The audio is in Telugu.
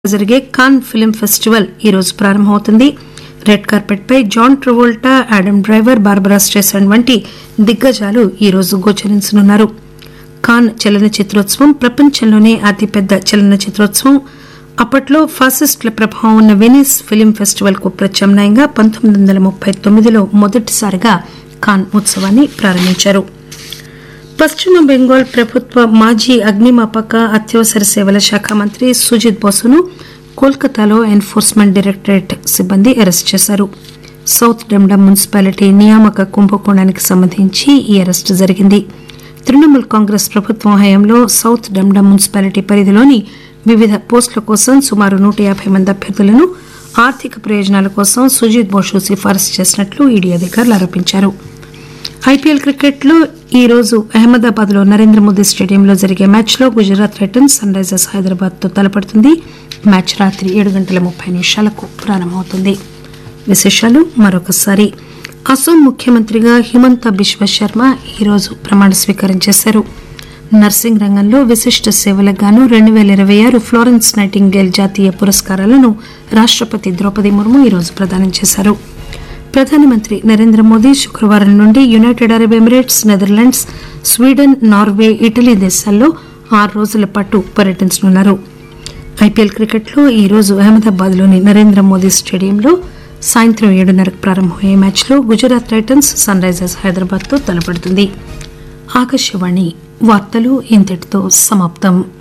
జరిగే కాన్ ఫిల్మ్ ఫెస్టివల్ ఈ రోజు ప్రారంభమవుతుంది రెడ్ కార్పెట్ పై John Travolta Adam Driver Barbara Streisand వంటి దిగ్గజాలు ఈ రోజు గోచరించనున్నారు కాన్ చలన చిత్రోత్సవం ప్రపంచంలోనే అతిపెద్ద చలన చిత్రోత్సవం అప్పట్లో ఫాసిస్టుల ప్రభావం ఉన్న వెనిస్ ఫిల్మ్ ఫెస్టివల్ కు ప్రత్యామ్నాయంగా పంతొమ్మిది వందల ముప్పై తొమ్మిదిలో మొదటిసారిగా కాన్ ఉత్సవాన్ని ప్రారంభించారు పశ్చిమ బెంగాల్ ప్రభుత్వ మాజీ అగ్నిమాపక అత్యవసర సేవల శాఖ మంత్రి సుజిత్ బోసును కోల్కతాలో ఎన్ఫోర్స్మెంట్ డైరెక్టరేట్ సిబ్బంది అరెస్ట్ చేశారు సౌత్ డెమ్డమ్ మున్సిపాలిటీ నియామక కుంభకోణానికి సంబంధించి ఈ అరెస్టు జరిగింది తృణమూల్ కాంగ్రెస్ ప్రభుత్వం హయాంలో సౌత్ డెమ్డమ్ మున్సిపాలిటీ పరిధిలోని వివిధ పోస్టుల కోసం సుమారు నూట యాభై మంది అభ్యర్థులను ఆర్థిక ప్రయోజనాల కోసం సుజిత్ బోసు సిఫారసు చేసినట్లు ఈడీ అధికారులు ఆరోపించారు ఐపీఎల్ క్రికెట్ లో ఈ రోజు అహ్మదాబాద్ లో నరేంద్ర మోదీ స్టేడియంలో జరిగే మ్యాచ్ లో Gujarat Titans Sunrisers Hyderabad తో తలపడుతుంది మ్యాచ్ రాత్రి ఏడు గంటల ముప్పై నిమిషాలకు ప్రారంభమవుతుంది విశేషాలు మరొకసారి అసోం ముఖ్యమంత్రిగా హిమంత బిశ్వ శర్మ ఈరోజు ప్రమాణ స్వీకారం చేశారు నర్సింగ్ రంగంలో విశిష్ట సేవలకు గాను రెండు పేల ఇరవై ఆరు ఫ్లోరెన్స్ నైటింగేల్ జాతీయ పురస్కారాలను రాష్టపతి ద్రౌపది ముర్ము ఈరోజు ప్రదానం చేశారు ప్రధానమంత్రి నరేంద్ర మోదీ శుక్రవారం నుండి United Arab Emirates Netherlands Sweden Norway Italy దేశాల్లో ఆరు రోజుల పాటు పర్యటించనున్నారు ఐపీఎల్ క్రికెట్లో ఈ రోజు అహ్మదాబాద్ లోని నరేంద్ర మోదీ స్టేడియంలో సాయంత్రం ఏడున్నరకు ప్రారంభమయ్యే మ్యాచ్లో Gujarat Titans Sunrisers Hyderabad తో తలపడుతుంది ఆకాశవాణి వార్తలు ఇంతటితో సమాప్తం